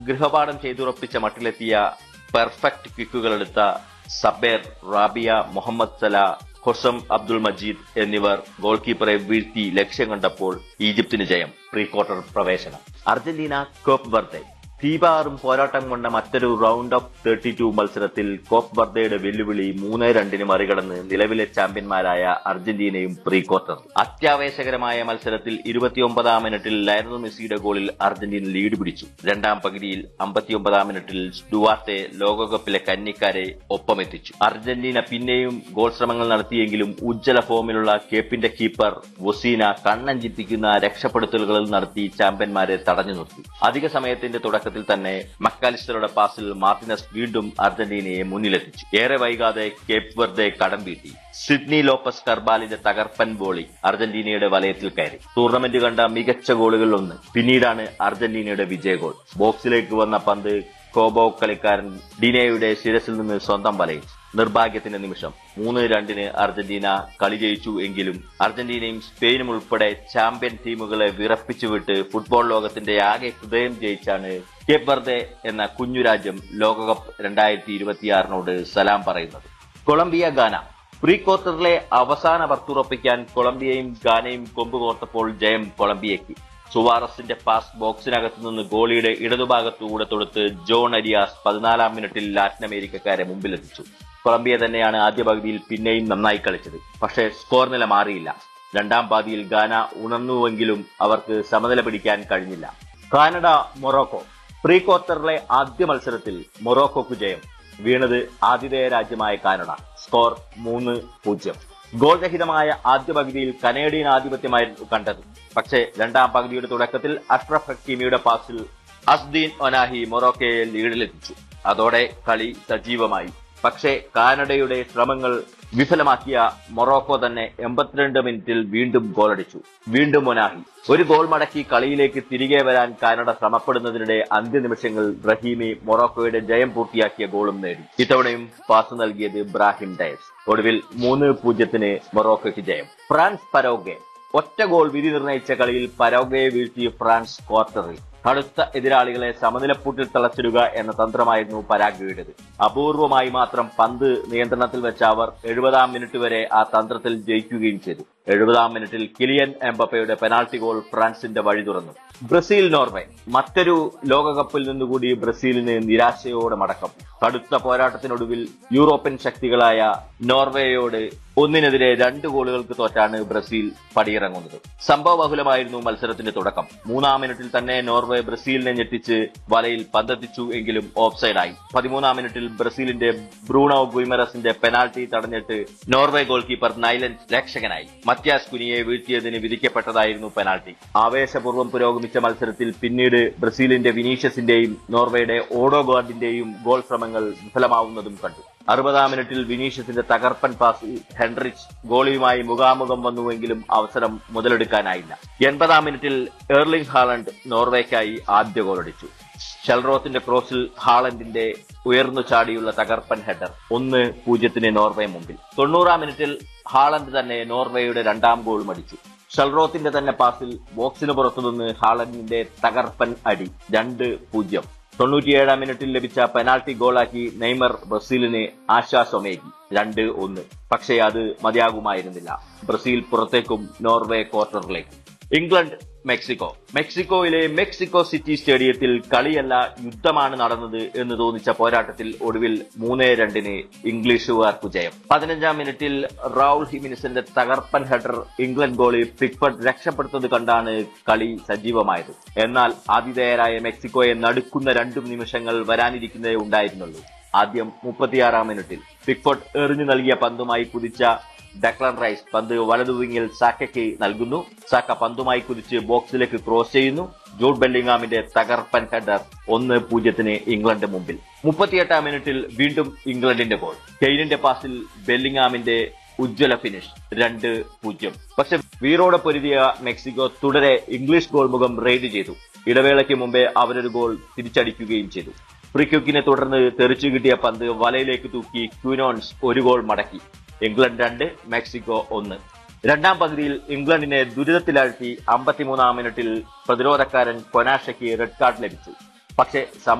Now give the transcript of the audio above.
ഗൃഹപാഠം ചെയ്തുറപ്പിച്ച മട്ടിലെത്തിയ പെർഫെക്റ്റ് കിക്കുകളെടുത്ത Saber Rabia Mohamed Salah Hossam Abdul Majid എന്നിവർ ഗോൾ കീപ്പറെ വീഴ്ത്തി ലക്ഷ്യം കണ്ടപ്പോൾ ഈജിപ്തിന് ജയം പ്രീ ക്വാർട്ടർ പ്രവേശനം അർജന്റീന കോപ്പ് ബർത്തെ തീപാറും പോരാട്ടം കൊണ്ട മറ്റൊരു റൗണ്ട് ഓഫ് തേർട്ടി ടു മത്സരത്തിൽ കോപ്പ് ബർദയുടെ വെല്ലുവിളി മൂന്ന് രണ്ടിന് മറികടന്ന് നിലവിലെ ചാമ്പ്യന്മാരായ അർജന്റീനയും പ്രീ ക്വാർട്ടർ അത്യാവേശകരമായ മത്സരത്തിൽ ഇരുപത്തിയൊമ്പതാം മിനിറ്റിൽ ലയണൽ മെസ്സിയുടെ ഗോളിൽ അർജന്റീന ലീഡ് പിടിച്ചു രണ്ടാം പകുതിയിൽ അമ്പത്തിയൊമ്പതാം മിനിറ്റിൽ ഡുവാർട്ടെ ലോകകപ്പിലെ കന്നിക്കാരെ ഒപ്പമെത്തിച്ചു അർജന്റീന പിന്നെയും ഗോൾ ശ്രമങ്ങൾ നടത്തിയെങ്കിലും ഉജ്ജ്വല ഫോമിലുള്ള കേപ്പിന്റെ കീപ്പർ വൊസീന കണ്ണഞ്ചിപ്പിക്കുന്ന രക്ഷപ്പെടുത്തലുകളിൽ നടത്തി ചാമ്പ്യന്മാരെ തടഞ്ഞു നിർത്തി അധിക സമയത്തിന്റെ തുടക്കത്തിൽ തന്നെ മക്കാലിസ്റ്ററുടെ പാസിൽ മാർട്ടിനസ് വീണ്ടും അർജന്റീനയെ മുന്നിലെത്തിച്ചു ഏറെ വൈകാതെ കേപ്പ് വെർദെ കടം വീട്ടി സിഡ്നി ലോപ്പസ് കർബാലിന്റെ തകർപ്പൻ ബോളി അർജന്റീനയുടെ വലയത്തിൽ കയറി ടൂർണമെന്റ് കണ്ട മികച്ച ഗോളുകളിൽ ഒന്ന് പിന്നീടാണ് അർജന്റീനയുടെ വിജയ ഗോൾ ബോക്സിലേക്ക് വന്ന പന്ത് കോബോ കളിക്കാരൻ ഡിനയുടെ ശിരസിൽ നിന്ന് സ്വന്തം വലയിൽ നിർഭാഗ്യത്തിന്റെ നിമിഷം മൂന്ന് രണ്ടിന് അർജന്റീന കളി ജയിച്ചു എങ്കിലും അർജന്റീനയും സ്പെയിനും ഉൾപ്പെടെ ചാമ്പ്യൻ ടീമുകളെ വിറപ്പിച്ചുവിട്ട് ഫുട്ബോൾ ലോകത്തിന്റെ ആകെ ഹൃദയം ജയിച്ചാണ് കേപ്പ് വെർദെ എന്ന കുഞ്ഞു രാജ്യം ലോകകപ്പ് രണ്ടായിരത്തി ഇരുപത്തിയാറിനോട് സലാം പറയുന്നത് കൊളംബിയ ഗാന പ്രീ ക്വാർട്ടറിലെ അവസാന ബർത്തുറപ്പിക്കാൻ കൊളംബിയയും ഗാനയും കൊമ്പുകോർത്തപ്പോൾ ജയം കൊളംബിയയ്ക്ക് സുവാറസിന്റെ പാസ് ബോക്സിനകത്ത് നിന്ന് ഗോളിയുടെ ഇടതുഭാഗത്തൂടെ തൊടുത്ത് ജോൺ അരിയാസ് പതിനാലാം മിനിറ്റിൽ ലാറ്റിൻ അമേരിക്കക്കാരെ മുമ്പിലെത്തിച്ചു കൊളംബിയ തന്നെയാണ് ആദ്യ പകുതിയിൽ പിന്നെയും നന്നായി കളിച്ചത് പക്ഷേ സ്കോർ നില മാറിയില്ല രണ്ടാം പാതിയിൽ ഗാന ഉണർന്നുവെങ്കിലും അവർക്ക് സമനില പിടിക്കാൻ കഴിഞ്ഞില്ല കാനഡ മൊറോക്കോ പ്രീ ക്വാർട്ടറിലെ ആദ്യ മത്സരത്തിൽ മൊറോക്കോക്ക് ജയം വീണത് ആതിഥേയ രാജ്യമായ കാനഡ സ്കോർ മൂന്ന് പൂജ്യം ഗോൾ രഹിതമായ ആദ്യ പകുതിയിൽ കനേഡിയൻ ആധിപത്യമായിരുന്നു കണ്ടത് പക്ഷേ രണ്ടാം പകുതിയുടെ തുടക്കത്തിൽ അഷ്റഫ് ഹക്കീമിയുടെ പാസിൽ അസ്ദീൻ ഒനാഹി മൊറോക്കയെ ലീഡിലെത്തിച്ചു അതോടെ കളി സജീവമായി പക്ഷേ കാനഡയുടെ ശ്രമങ്ങൾ വിഫലമാക്കിയ മൊറോക്കോ തന്നെ എൺപത്തിരണ്ട് മിനിറ്റിൽ വീണ്ടും ഗോളടിച്ചു വീണ്ടും മൊനാഹി ഒരു ഗോൾ മടക്കി കളിയിലേക്ക് തിരികെ വരാൻ കാനഡ ശ്രമപ്പെടുന്നതിനിടെ അന്ത്യനിമിഷങ്ങൾ റഹീമി മൊറോക്കോയുടെ ജയം പൂർത്തിയാക്കിയ ഗോളും നേടി ഇത്തവണയും പാസ് നൽകിയത് ബ്രാഹിം ഡയസ് ഒടുവിൽ മൂന്ന് പൂജ്യത്തിന് മൊറോക്കോയ്ക്ക് ജയം ഫ്രാൻസ് പരോഗെ ഒറ്റ ഗോൾ വിധി നിർണയിച്ച കളിയിൽ പരോഗയെ വീഴ്ത്തിയ ഫ്രാൻസ് ക്വാർട്ടറിൽ കടുത്ത എതിരാളികളെ സമനിലപ്പൂട്ടിൽ തളച്ചിടുക എന്ന തന്ത്രമായിരുന്നു പരാഗ്വയുടേത് അപൂർവമായി മാത്രം പന്ത് നിയന്ത്രണത്തിൽ വെച്ച അവർ എഴുപതാം മിനിറ്റ് വരെ ആ തന്ത്രത്തിൽ ജയിക്കുകയും ചെയ്തു എഴുപതാം മിനിറ്റിൽ കിലിയൻ എംബപ്പയുടെ പെനാൾട്ടി ഗോൾ ഫ്രാൻസിന്റെ വഴി തുറന്നു ബ്രസീൽ നോർവേ മറ്റൊരു ലോകകപ്പിൽ നിന്നുകൂടി ബ്രസീലിന് നിരാശയോടെ മടക്കം കടുത്ത പോരാട്ടത്തിനൊടുവിൽ യൂറോപ്യൻ ശക്തികളായ നോർവേയോട് ഒന്നിനെതിരെ രണ്ട് ഗോളുകൾക്ക് തോറ്റാണ് ബ്രസീൽ പടിയിറങ്ങുന്നത് സംഭവബഹുലമായിരുന്നു മത്സരത്തിന്റെ തുടക്കം മൂന്നാം മിനിറ്റിൽ തന്നെ നോർവേ ബ്രസീലിനെ ഞെട്ടിച്ച് വലയിൽ പന്തെത്തിച്ചു എങ്കിലും ഓഫ്സൈഡായി പതിമൂന്നാം മിനിറ്റിൽ ബ്രസീലിന്റെ ബ്രൂണോ ഗുയ്മറസിന്റെ പെനാൽറ്റി തടഞ്ഞിട്ട് നോർവേ ഗോൾ കീപ്പർ നൈലൻ രക്ഷകനായി മത്യാസ് കുനിയെ വീഴ്ത്തിയതിന് വിധിക്കപ്പെട്ടതായിരുന്നു പെനാൽറ്റി ആവേശപൂർവ്വം പുരോഗമിച്ച മത്സരത്തിൽ പിന്നീട് ബ്രസീലിന്റെ വിനീഷ്യസിന്റെയും നോർവേയുടെ ഓഡോഗാർഡിന്റെയും ഗോൾ ശ്രമങ്ങൾ വിഫലമാവുന്നതും കണ്ടു അറുപതാം മിനിറ്റിൽ വിനീഷ്യസിന്റെ തകർപ്പൻ പാസിൽ ഹെൻറിച്ച് ഗോളിയുമായി മുഖാമുഖം വന്നുവെങ്കിലും അവസരം മുതലെടുക്കാനായില്ല എൺപതാം മിനിറ്റിൽ എർലിംഗ് ഹാളണ്ട് നോർവേക്കായി ആദ്യ ഗോളടിച്ചു ഷെൽറോത്തിന്റെ ക്രോസിൽ ഹാളണ്ടിന്റെ ഉയർന്നു ചാടിയുള്ള തകർപ്പൻ ഹെഡർ ഒന്ന് പൂജ്യത്തിന് നോർവേ മുമ്പിൽ തൊണ്ണൂറാം മിനിറ്റിൽ ഹാളണ്ട് തന്നെ നോർവേയുടെ രണ്ടാം ഗോൾ അടിച്ചു ഷെൽറോത്തിന്റെ തന്നെ പാസിൽ ബോക്സിന് പുറത്തുനിന്ന് ഹാളണ്ടിന്റെ തകർപ്പൻ അടി രണ്ട് പൂജ്യം തൊണ്ണൂറ്റിയേഴാം മിനിറ്റിൽ ലഭിച്ച പെനാൽറ്റി ഗോളാക്കി നെയ്മർ ബ്രസീലിന് ആശ്വാസമേകി രണ്ട് ഒന്ന് പക്ഷേ അത് മതിയാകുമായിരുന്നില്ല ബ്രസീൽ പുറത്തേക്കും നോർവേ ക്വാർട്ടറിലേക്കും ഇംഗ്ലണ്ട് മെക്സിക്കോ മെക്സിക്കോയിലെ മെക്സിക്കോ സിറ്റി സ്റ്റേഡിയത്തിൽ കളിയല്ല യുദ്ധമാണ് നടന്നത് എന്ന് തോന്നിച്ച പോരാട്ടത്തിൽ ഒടുവിൽ മൂന്നേ രണ്ടിന് ഇംഗ്ലീഷുകാർക്ക് ജയം പതിനഞ്ചാം മിനിറ്റിൽ റൌൾ ഹിമിനിസിന്റെ തകർപ്പൻ ഹെഡർ ഇംഗ്ലണ്ട് ഗോളി പിക്ഫർഡ് രക്ഷപ്പെടുത്തത് കണ്ടാണ് കളി സജീവമായത് എന്നാൽ ആതിഥേയരായ മെക്സിക്കോയെ നടുക്കുന്ന രണ്ടും നിമിഷങ്ങൾ വരാനിരിക്കുന്നതേ ഉണ്ടായിരുന്നുള്ളൂ ആദ്യം മുപ്പത്തിയാറാം മിനിറ്റിൽ പിക്ഫോർഡ് എറിഞ്ഞു നൽകിയ പന്തുമായി കുതിച്ച ഡക്ലൻ റൈസ് പന്ത് വലതു വിങ്ങിൽ സാക്കയ്ക്ക് നൽകുന്നു സാക്ക പന്തുമായി കുതിച്ച് ബോക്സിലേക്ക് ക്രോസ് ചെയ്യുന്നു ജൂഡ് ബെല്ലിംഗാമിന്റെ തകർപ്പൻ ഹെഡർ ഒന്ന് പൂജ്യത്തിന് ഇംഗ്ലണ്ട് മുമ്പിൽ മുപ്പത്തിയെട്ടാം മിനിറ്റിൽ വീണ്ടും ഇംഗ്ലണ്ടിന്റെ ഗോൾ കെയ്നിന്റെ പാസിൽ ബെല്ലിംഗാമിന്റെ ഉജ്ജ്വല ഫിനിഷ് രണ്ട് പൂജ്യം പക്ഷെ വീറോടെ പൊരുതിയ മെക്സിക്കോ തുടരെ ഇംഗ്ലീഷ് ഗോൾ മുഖം റെയ്ഡ് ചെയ്തു ഇടവേളയ്ക്ക് മുമ്പേ അവരൊരു ഗോൾ തിരിച്ചടിക്കുകയും ചെയ്തു ഫ്രീക്യൂക്കിനെ തുടർന്ന് തെറിച്ചു കിട്ടിയ പന്ത് വലയിലേക്ക് തൂക്കി ക്യൂനോൺസ് ഒരു ഗോൾ മടക്കി ഇംഗ്ലണ്ട് രണ്ട് മെക്സിക്കോ ഒന്ന് രണ്ടാം പകുതിയിൽ ഇംഗ്ലണ്ടിനെ ദുരിതത്തിലാഴ്ത്തി അമ്പത്തിമൂന്നാം മിനിറ്റിൽ പ്രതിരോധക്കാരൻ കൊനാഷയ്ക്ക് റെഡ് കാർഡ് ലഭിച്ചു പക്ഷേ